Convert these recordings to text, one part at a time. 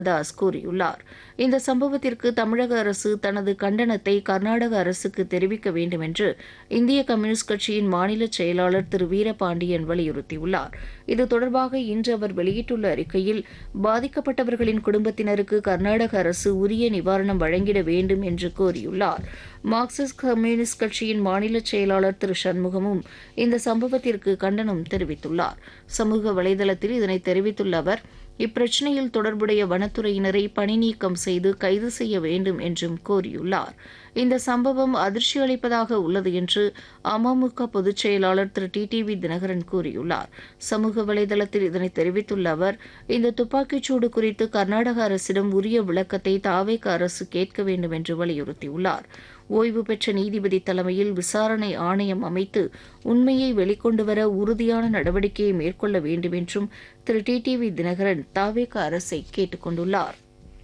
தாஸ் கூறியுள்ளார் இந்த சம்பவத்திற்கு தமிழக அரசு தனது கண்டனத்தை கர்நாடக அரசுக்கு தெரிவிக்க வேண்டும் என்று இந்திய கம்யூனிஸ்ட் கட்சியின் மாநில செயலாளர் திரு வீரபாண்டியன் வலியுறுத்தியுள்ளார் இது தொடர்பாக இன்று அவர் வெளியிட்டுள்ள அறிக்கையில் பாதிக்கப்பட்டவர்களின் குடும்பத்தினருக்கு கர்நாடக அரசு உரிய நிவாரணம் வழங்கிட வேண்டும் என்று கோரியுள்ளார் மார்க்சிஸ்ட் கம்யூனிஸ்ட் கட்சியின் மாநில செயலாளர் திரு சண்முகமும் இந்த சம்பவத்திற்கு கண்டனம் தெரிவித்துள்ளார் சமூக வலைதளத்தில் இதனை தெரிவித்துள்ள அவர் இப்பிரச்சினையில் தொடர்புடைய வனத்துறையினரை பணிநீக்கம் செய்து கைது செய்ய வேண்டும் என்றும் கோரியுள்ளார் இந்த சம்பவம் அதிர்ச்சி அளிப்பதாக உள்ளது என்று அமமுக பொதுச் செயலாளர் திரு டி டிவி தினகரன் கூறியுள்ளார் சமூக வலைதளத்தில் இதனை தெரிவித்துள்ள அவர் இந்த துப்பாக்கிச்சூடு குறித்து கர்நாடக அரசிடம் உரிய விளக்கத்தை தாவேக அரசு கேட்க வேண்டும் என்று வலியுறுத்தியுள்ளார் ஓய்வு பெற்ற நீதிபதி தலைமையில் விசாரணை ஆணையம் அமைத்து உண்மையை வெளிக்கொண்டுவர உறுதியான நடவடிக்கையை மேற்கொள்ள வேண்டும் என்றும் திரு டி டிவி தினகரன் தாவேக அரசை கேட்டுக் கொண்டுள்ளார்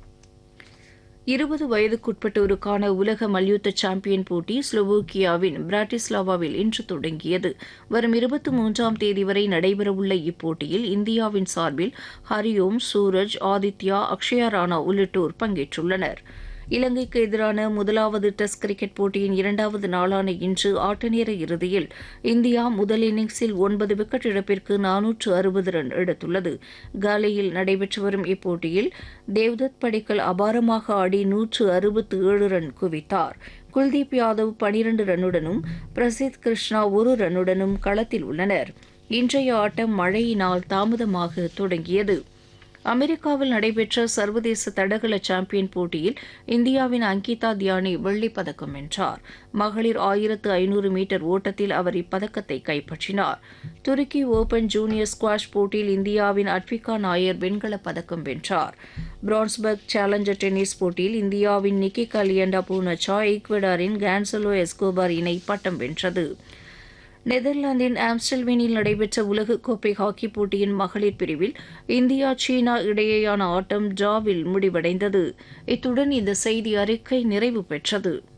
இருபது வயதுக்குட்பட்டோருக்கான உலக மல்யுத்த சாம்பியன் போட்டி ஸ்லோவோக்கியாவின் பிராட்டிஸ்லாவாவில் இன்று தொடங்கியது வரும் இருபத்தி மூன்றாம் தேதி வரை நடைபெறவுள்ள இப்போட்டியில் இந்தியாவின் சார்பில் ஹரிஓம் சூரஜ் ஆதித்யா அக்ஷயா ராணா உள்ளிட்டோர் பங்கேற்றுள்ளனர் இலங்கைக்கு எதிரான முதலாவது டெஸ்ட் கிரிக்கெட் போட்டியின் இரண்டாவது நாளான இன்று ஆட்டநேர இறுதியில் இந்தியா முதல் இன்னிங்ஸில் ஒன்பது விக்கெட் இழப்பிற்கு நானூற்று அறுபது ரன் எடுத்துள்ளது காலையில் நடைபெற்று வரும் இப்போட்டியில் தேவ்தத் படிக்கல் அபாரமாக ஆடி நூற்று அறுபத்து ஏழு ரன் குவித்தார் குல்தீப் யாதவ் பனிரண்டு ரன்னுடனும் பிரசித் கிருஷ்ணா ஒரு ரன்னுடனும் களத்தில் உள்ளனர் இன்றைய ஆட்டம் மழையினால் தாமதமாக தொடங்கியது அமெரிக்காவில் நடைபெற்ற சர்வதேச தடகள சாம்பியன் போட்டியில் இந்தியாவின் அங்கிதா தியானி வெள்ளிப் பதக்கம் வென்றார் மகளிர் ஆயிரத்து ஐநூறு மீட்டர் ஓட்டத்தில் அவர் இப்பதக்கத்தை கைப்பற்றினார் துருக்கி ஓபன் ஜூனியர் ஸ்குவாஷ் போட்டியில் இந்தியாவின் அட்விகா நாயர் வெண்கலப் பதக்கம் வென்றார் பிரான்ஸ்பர்க் சேலஞ்சர் டென்னிஸ் போட்டியில் இந்தியாவின் நிக்கி கலியண்டா பூனச்சா ஈக்வடாரின் கேன்சலோ எஸ்கோபார் இணை பட்டம் வென்றது நெதர்லாந்தின் ஆம்ஸ்டல்வேனில் நடைபெற்ற உலகக்கோப்பை ஹாக்கிப் போட்டியின் மகளிர் பிரிவில் இந்தியா சீனா இடையேயான ஆட்டம் டிராவில் முடிவடைந்தது இத்துடன் இந்த செய்தி அறிக்கை நிறைவு பெற்றது